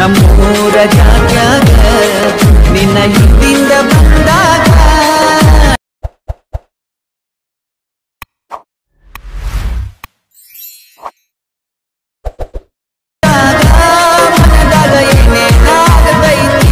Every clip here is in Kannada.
ನಮ್ಮೂರ ಜಾತ್ಯಾಗ ನಿನ್ನ ಹಿಂದಿಂದ ಬಂದಾಗ ಮನದಾಗ ಏನೇನಾಗತೈತಿ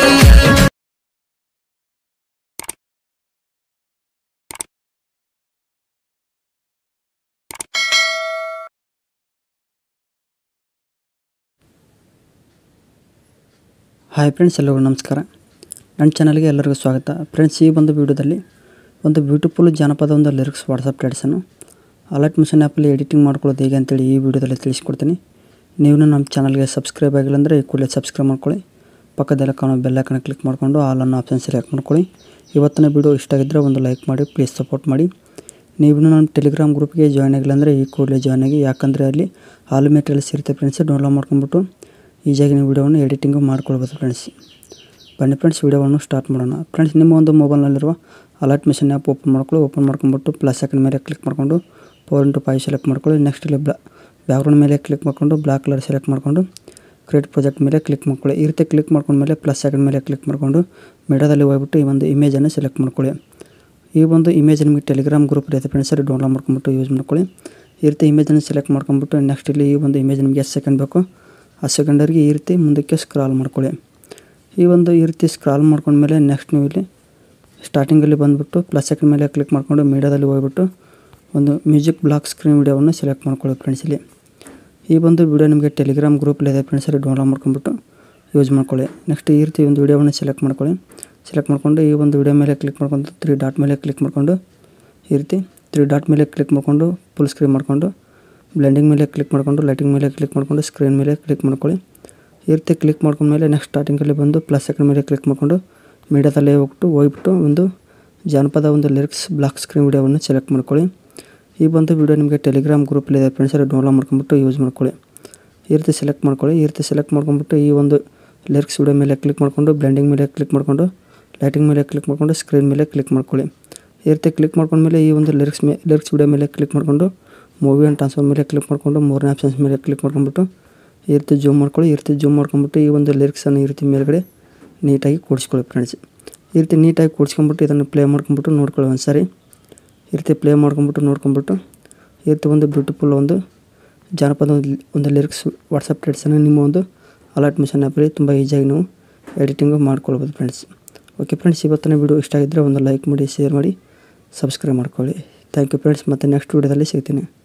ಹಾಯ್ ಫ್ರೆಂಡ್ಸ್ ಎಲ್ಲರಿಗೂ ನಮಸ್ಕಾರ ನನ್ನ ಚಾನಲ್ಗೆ ಎಲ್ಲರಿಗೂ ಸ್ವಾಗತ ಫ್ರೆಂಡ್ಸ್ ಈ ಒಂದು ವಿಡಿಯೋದಲ್ಲಿ ಒಂದು ಬ್ಯೂಟಿಫುಲ್ ಜಾನಪದ ಒಂದು ಲಿರಿಕ್ಸ್ ವಾಟ್ಸಪ್ ಟ್ಯಾಡ್ಸನ್ನು ಅಲರ್ಟ್ ಮಿಷನ್ ಆ್ಯಪಲ್ಲಿ ಎಡಿಟಿಂಗ್ ಮಾಡ್ಕೊಳ್ಳೋದು ಹೇಗೆ ಅಂತೇಳಿ ಈ ವಿಡಿಯೋದಲ್ಲಿ ತಿಳಿಸ್ಕೊಡ್ತೀನಿ ನೀವು ನಮ್ಮ ಚಾನಲ್ಗೆ ಸಬ್ಸ್ಕ್ರೈಬ್ ಆಗಿಲ್ಲ ಅಂದರೆ ಈ ಕೂಡಲೇ ಸಬ್ಸ್ಕ್ರೈಬ್ ಮಾಡ್ಕೊಳ್ಳಿ ಪಕ್ಕದಲ್ಲ ಕಾಣೋ ಬೆಲ್ಲೈಕನ್ನ ಕ್ಲಿಕ್ ಮಾಡಿಕೊಂಡು ಆಲ್ ಅನ್ನೋ ಆಪ್ಷನ್ ಸೆಲೆಕ್ಟ್ ಮಾಡ್ಕೊಳ್ಳಿ ಇವತ್ತಿನ ವಿಡಿಯೋ ಇಷ್ಟ ಆಗಿದ್ದರೆ ಒಂದು ಲೈಕ್ ಮಾಡಿ ಪ್ಲೀಸ್ ಸಪೋರ್ಟ್ ಮಾಡಿ ನೀವು ನಮ್ಮ ಟೆಲಿಗ್ರಾಮ್ ಗ್ರೂಪ್ಗೆ ಜಾಯ್ನ್ ಆಗಿಲ್ಲ ಅಂದರೆ ಈ ಕೂಡಲೇ ಜಾಯ್ನ್ ಆಗಿ ಯಾಕಂದರೆ ಅಲ್ಲಿ ಆಲ್ ಮೆಟೀರಿಯಲ್ಸ್ ಇರುತ್ತೆ ಫ್ರೆಂಡ್ಸ್ ಡೌನ್ಲೋಡ್ ಮಾಡ್ಕೊಂಬಿಟ್ಟು ಈಸಿಯಾಗಿ ನೀವು ವಿಡಿಯೋವನ್ನು ಎಡಿಟಿಂಗು ಮಾಡ್ಕೊಳ್ಬೋದು ಫ್ರೆಂಡ್ಸ್ ಬನ್ನಿ ಫ್ರೆಂಡ್ಸ್ ವಿಡಿಯೋವನ್ನು ಸ್ಟಾರ್ಟ್ ಮಾಡೋಣ ಫ್ರೆಂಡ್ಸ್ ನಿಮ್ಮ ಒಂದು ಮೊಬೈಲ್ನಲ್ಲಿರುವ ಅಲರ್ಟ್ ಮಿಷನ್ ಆ್ಯಪ್ ಓಪನ್ ಮಾಡ್ಕೊಳ್ಳಿ ಓಪನ್ ಮಾಡ್ಕೊಂಬಿಟ್ಟು ಪ್ಲಸ್ ಸೆಕೆಂಡ್ ಮೇಲೆ ಕ್ಲಿಕ್ ಮಾಡಿಕೊಂಡು ಫೋರ್ ಇಂಟು ಫೈವ್ ಸೆಲೆಕ್ಟ್ ಮಾಡ್ಕೊಳ್ಳಿ ನೆಕ್ಸ್ಟ್ ಇಲ್ಲಿ ಬ್ಲಾ ಬ್ಯಾಕ್ಗ್ರೌಂಡ್ ಮೇಲೆ ಕ್ಲಿಕ್ ಮಾಡಿಕೊಂಡು ಬ್ಲಾಕ್ ಕಲರ್ ಸೆಲೆಕ್ಟ್ ಮಾಡಿಕೊಂಡು ಕ್ರಿಯೇಟ್ ಪ್ರಾಜೆಕ್ಟ್ ಮೇಲೆ ಕ್ಲಿಕ್ ಮಾಡ್ಕೊಳ್ಳಿ ಈ ರೀತಿ ಕ್ಲಿಕ್ ಮಾಡ್ಕೊಂಡ್ಮೇಲೆ ಪ್ಲಸ್ ಸೆಕೆಂಡ್ ಮೇಲೆ ಕ್ಲಿಕ್ ಮಾಡಿಕೊಂಡು ಮೀಡಿಯಾದಲ್ಲಿ ಹೋಗ್ಬಿಟ್ಟು ಈ ಒಂದು ಇಮೇಜನ್ನು ಸೆಲೆಕ್ಟ್ ಮಾಡ್ಕೊಳ್ಳಿ ಈ ಒಂದು ಇಮೇಜ್ ನಿಮಗೆ ಟೆಲಿಗ್ರಾಮ್ ಗ್ರೂಪ್ ಇರುತ್ತೆ ಫ್ರೆಂಡ್ಸ್ ಅಲ್ಲಿ ಡೌನ್ಲೋಡ್ ಮಾಡ್ಕೊಂಬಿಟ್ಟು ಯೂಸ್ ಮಾಡ್ಕೊಳ್ಳಿ ಈ ರೀತಿ ಇಮೇಜನ್ನು ಸೆಲೆಕ್ಟ್ ಮಾಡ್ಕೊಂಬಿಟ್ಟು ನೆಕ್ಸ್ಟ್ ಇಲ್ಲಿ ಈ ಒಂದು ಇಮೇಜ್ ನಿಮಗೆ ಎಷ್ಟು ಸೆಕೆಂಡ್ ಬೇಕು ಆ ಸೆಕೆಂಡರಿಗೆ ಈ ರೀತಿ ಮುಂದಕ್ಕೆ ಸ್ಕ್ರಾಲ್ ಮಾಡ್ಕೊಳ್ಳಿ ಈ ಒಂದು ಈ ರೀತಿ ಸ್ಕ್ರಾಲ್ ಮಾಡ್ಕೊಂಡ್ಮೇಲೆ ನೆಕ್ಸ್ಟ್ ನೀವು ಇಲ್ಲಿ ಸ್ಟಾರ್ಟಿಂಗಲ್ಲಿ ಬಂದುಬಿಟ್ಟು ಪ್ಲಸ್ ಸೆಕೆಂಡ್ ಮೇಲೆ ಕ್ಲಿಕ್ ಮಾಡಿಕೊಂಡು ಮೀಡಿಯಾದಲ್ಲಿ ಹೋಗ್ಬಿಟ್ಟು ಒಂದು ಮ್ಯೂಸಿಕ್ ಬ್ಲಾಕ್ ಸ್ಕ್ರೀನ್ ವಿಡಿಯೋವನ್ನು ಸೆಲೆಕ್ಟ್ ಮಾಡ್ಕೊಳ್ಳಿ ಫ್ರೆಂಡ್ಸ್ ಇಲ್ಲಿ ಈ ಒಂದು ವಿಡಿಯೋ ನಿಮಗೆ ಟೆಲಿಗ್ರಾಮ್ ಗ್ರೂಪಲ್ಲಿದೆ ಫ್ರೆಂಡ್ಸ್ ಅಲ್ಲಿ ಡೌನ್ಲೋಡ್ ಮಾಡ್ಕೊಂಬಿಟ್ಟು ಯೂಸ್ ಮಾಡ್ಕೊಳ್ಳಿ ನೆಕ್ಸ್ಟ್ ಈ ರೀತಿ ಒಂದು ವಿಡಿಯೋವನ್ನು ಸೆಲೆಕ್ಟ್ ಮಾಡ್ಕೊಳ್ಳಿ ಸೆಲೆಕ್ಟ್ ಮಾಡಿಕೊಂಡು ಈ ಒಂದು ವಿಡಿಯೋ ಮೇಲೆ ಕ್ಲಿಕ್ ಮಾಡ್ಕೊಂಡು ತ್ರೀ ಡಾಟ್ ಮೇಲೆ ಕ್ಲಿಕ್ ಮಾಡಿಕೊಂಡು ಈ ರೀತಿ ತ್ರೀ ಡಾಟ್ ಮೇಲೆ ಕ್ಲಿಕ್ ಮಾಡಿಕೊಂಡು ಫುಲ್ ಸ್ಕ್ರೀನ್ ಮಾಡಿಕೊಂಡು ಬ್ಲೆಂಡಿಂಗ್ ಮೇಲೆ ಕ್ಲಿಕ್ ಮಾಡಿಕೊಂಡು ಲೈಟಿಂಗ್ ಮೇಲೆ ಕ್ಲಿಕ್ ಮಾಡಿಕೊಂಡು ಸ್ಕ್ರೀನ್ ಮೇಲೆ ಕ್ಲಿಕ್ ಮಾಡ್ಕೊಳ್ಳಿ ಈ ರೀತಿ ಕ್ಲಿಕ್ ಮಾಡ್ಕೊಂಡ್ಮೇಲೆ ನೆಕ್ಸ್ಟ್ ಸ್ಟಾರ್ಟಿಂಗಲ್ಲಿ ಬಂದು ಪ್ಲಸ್ ಸೆಕೆಂಡ್ ಮೇಲೆ ಕ್ಲಿಕ್ ಮಾಡಿಕೊಂಡು ಮೀಡಿಯಾದಲ್ಲೇ ಹೋಗ್ಬಿಟ್ಟು ಹೋಗ್ಬಿಟ್ಟು ಒಂದು ಜಾನಪದ ಒಂದು ಲಿರಿಕ್ಸ್ ಬ್ಲಾಕ್ ಸ್ಕ್ರೀನ್ ವಿಡಿಯೋವನ್ನು ಸೆಲೆಕ್ಟ್ ಮಾಡ್ಕೊಳ್ಳಿ ಈ ಒಂದು ವಿಡಿಯೋ ನಿಮಗೆ ಟೆಲಿಗ್ರಾಮ್ ಗ್ರೂಪಲ್ಲಿದೆ ಫ್ರೆಂಡ್ಸ್ ಅಲ್ಲಿ ಡೌನ್ಲೋಡ್ ಮಾಡ್ಕೊಂಬಿಟ್ಟು ಯೂಸ್ ಮಾಡ್ಕೊಳ್ಳಿ ಈ ರೀತಿ ಸೆಲೆಕ್ಟ್ ಮಾಡ್ಕೊಳ್ಳಿ ಈ ರೀತಿ ಸೆಲೆಕ್ಟ್ ಮಾಡ್ಕೊಂಬಿಟ್ಟು ಈ ಒಂದು ಲಿರಿಕ್ಸ್ ವಿಡಿಯೋ ಮೇಲೆ ಕ್ಲಿಕ್ ಮಾಡಿಕೊಂಡು ಬ್ಲೆಂಡಿಂಗ್ ಮೇಲೆ ಕ್ಲಿಕ್ ಮಾಡಿಕೊಂಡು ಲೈಟಿಂಗ್ ಮೇಲೆ ಕ್ಲಿಕ್ ಮಾಡಿಕೊಂಡು ಸ್ಕ್ರೀನ್ ಮೇಲೆ ಕ್ಲಿಕ್ ಮಾಡ್ಕೊಳ್ಳಿ ಈ ರೀತಿ ಕ್ಲಿಕ್ ಮಾಡ್ಕೊಂಡ್ಮೇಲೆ ಈ ಒಂದು ಲಿರಿಕ್ಸ್ ಮೇ ಲಿರಿಕ್ಸ್ ವಿಡಿಯೋ ಮೇಲೆ ಕ್ಲಿಕ್ ಮಾಡಿಕೊಂಡು ಮೂವಿ ಆ್ಯಂಡ್ ಟ್ರಾನ್ಸ್ಫರ್ ಮೇಲೆ ಕ್ಲಿಕ್ ಮಾಡಿಕೊಂಡು ಮೂರನೇ ಆಪ್ಷನ್ಸ್ ಮೇಲೆ ಕ್ಲಿಕ್ ಮಾಡ್ಕೊಂಬಿಟ್ಟು ಈ ರೀತಿ ಜೂಮ್ ಮಾಡ್ಕೊಳ್ಳಿ ಈ ರೀತಿ ಜೂಮ್ ಮಾಡ್ಕೊಂಬಿಟ್ಟು ಈ ಒಂದು ಲಿರಿಕ್ಸನ್ನು ಈ ರೀತಿ ಮೇಲ್ಗಡೆ ನೀಟಾಗಿ ಕೂಡಿಸ್ಕೊಳ್ಳಿ ಫ್ರೆಂಡ್ಸ್ ಈ ರೀತಿ ನೀಟಾಗಿ ಕೂಡಿಸ್ಕೊಂಬಿಟ್ಟು ಇದನ್ನು ಪ್ಲೇ ಮಾಡ್ಕೊಂಬಿಟ್ಟು ನೋಡ್ಕೊಳ್ಳಿ ಒಂದು ಸಾರಿ ಈ ರೀತಿ ಪ್ಲೇ ಮಾಡ್ಕೊಂಬಿಟ್ಟು ನೋಡ್ಕೊಂಬಿಟ್ಟು ಈ ರೀತಿ ಒಂದು ಬ್ಯೂಟಿಫುಲ್ ಒಂದು ಜಾನಪದ ಒಂದು ಒಂದು ಲಿರಿಕ್ಸ್ ವಾಟ್ಸಪ್ ಟೆಟ್ಸನ್ನು ನಿಮ್ಮ ಒಂದು ಅಲರ್ಟ್ ಮಿಷನ್ ಆ್ಯಪಲ್ಲಿ ತುಂಬ ಈಸಿಯಾಗಿ ನೀವು ಎಡಿಟಿಂಗು ಮಾಡ್ಕೊಳ್ಬೋದು ಫ್ರೆಂಡ್ಸ್ ಓಕೆ ಫ್ರೆಂಡ್ಸ್ ಇವತ್ತಿನ ವಿಡಿಯೋ ಇಷ್ಟ ಆಗಿದ್ದರೆ ಒಂದು ಲೈಕ್ ಮಾಡಿ ಶೇರ್ ಮಾಡಿ ಸಬ್ಸ್ಕ್ರೈಬ್ ಮಾಡ್ಕೊಳ್ಳಿ ಥ್ಯಾಂಕ್ ಯು ಫ್ರೆಂಡ್ಸ್ ಮತ್ತು ನೆಕ್ಸ್ಟ್ ವಿಡಿಯೋದಲ್ಲಿ ಸಿಗ್ತೀನಿ